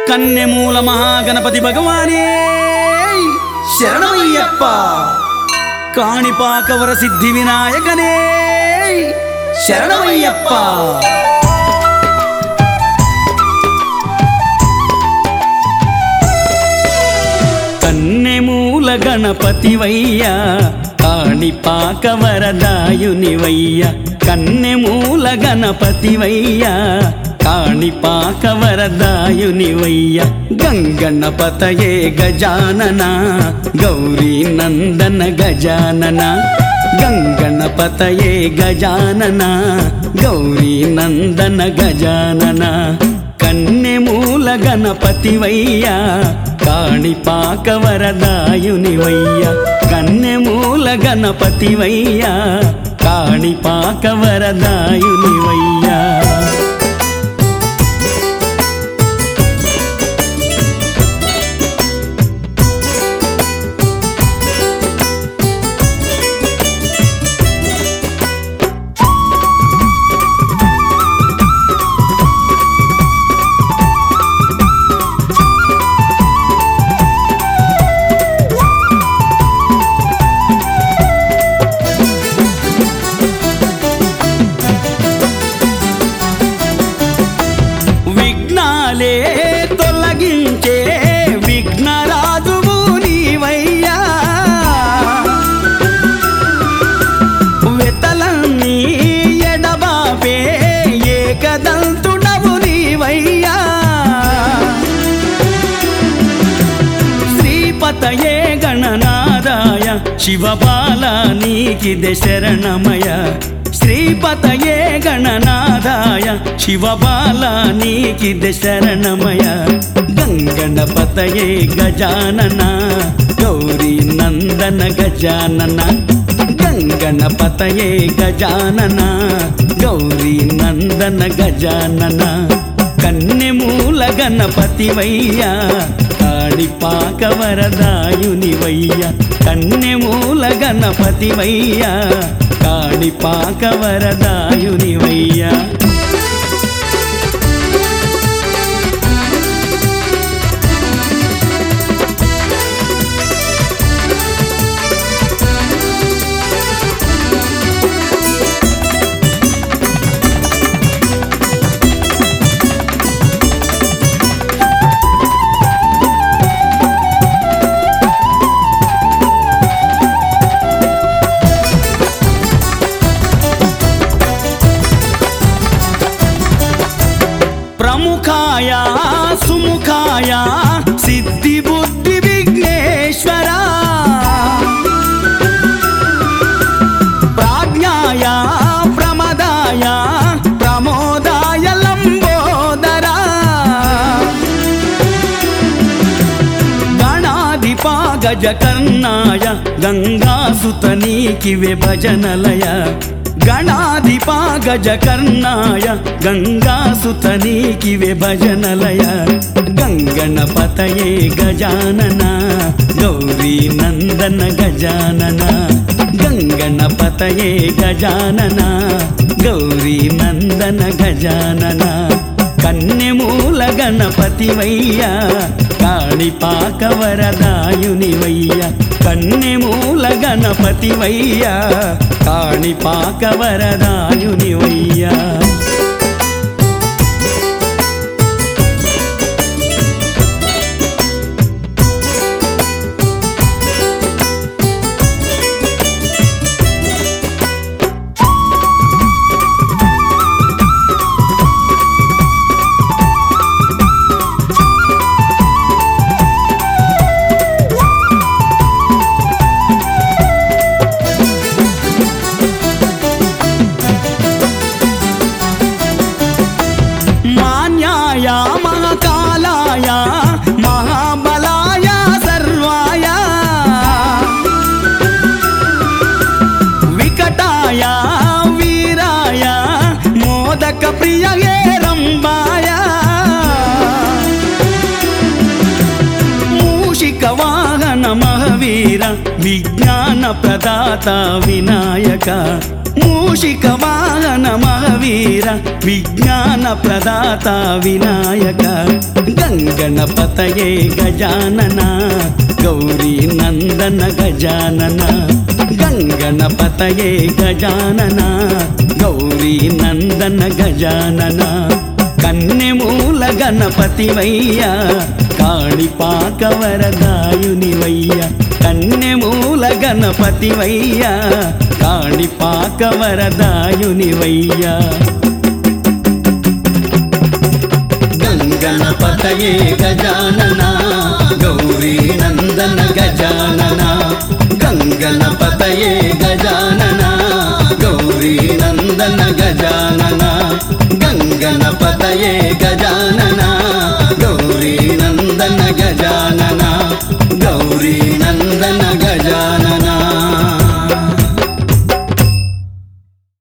కన్నెమూల మహాగణపతి భగవానే శరణమయ్యప్ప కాణిపాకవర సిద్ధి వినాయకనే శరణమయ్యప్ప కన్నెమూల గణపతివయ్యా కాణిపాక వరదాయునివయ్య కన్నెమూల గణపతివయ్యా కాణిపాక వరదాయునివయ్య గంగణపతయే గజానన గౌరీ నందన గజానన గంగణపతయే గజానన గౌరీ నందన గజానన కన్నెమూల గణపతివయ్యా కాణిపాక వరదాయునివయ్య కన్నెమూల గణపతివయ్యా కాణిపాక వరదాయునివయ్యా విఘ్నాలే తొలగించే విఘ్నరాజువు నీవయ్యా వెతలన్నీ ఎడబాపే ఏకదంతుడవు నీవయ్యా శ్రీపతయే గణనాదాయ శివబాల నీకిదే శరణమయ శ్రీపతయే గణనాదాయ శివబాల నీకిదే శరణమయ గంగణపతయే గజానన గౌరీ నందన గజానన గంగణపతయే గజానన గౌరీ నందన గజానన కన్నెమూల గణపతివయ్యా కాణిపాక వరదాయునివయ్య కన్నెమూల గణపతివయ్యా కాణిపాక వరదాయునివయ్యా ప్రముఖాయ సుముఖాయ సిద్ధి బుద్ధి విఘ్నేశ్వర ప్రాజ్ఞాయ ప్రమదాయ ప్రమోదాయ లంబోదర గణాధిపా గజకర్ణాయ గంగాసుతనీకి విభజనలయ గణాధిపా గజకర్ణాయ గంగాసుతనీకి విభజనలయ గంగణపతయే గజానన గౌరీ నందన గజానన గంగణపతయే గజానన గౌరీ నందన గజానన కన్నెమూల గణపతివయ్యా కాణిపాక వరదాయునివయ్య కన్నెమూల గణపతివయ్యా కాణిపాక వరదాయునివయ్యా మాన్యాయ మహాకాలాయ మహాబలాయ సర్వాయ వికటాయ వీరాయ మోదక ప్రియ హే రంబాయ మూషిక వాహన మహవీర విజ్ఞాన ప్రదాత వినాయక మూషిక వాహన మహవీర విజ్ఞాన ప్రదాత వినాయక గంగ గంగణపతయే గజానన గౌరీ నందన గజానన గంగణపతయే గజానన గౌరీ నందన గజానన కన్నెమూల గణపతివయ్య కాళిపాక వరదాయునివయ్య కన్నెమూల గణపతివయ్య కాళిపాక వరదాయునివయ్య గంగణపతయే గజానన గౌరీ నందన గజానన గంగణపతయే గజానన గౌరీ నందన గజానన గంగణపతయే గజానన గౌరీ నందన గజానన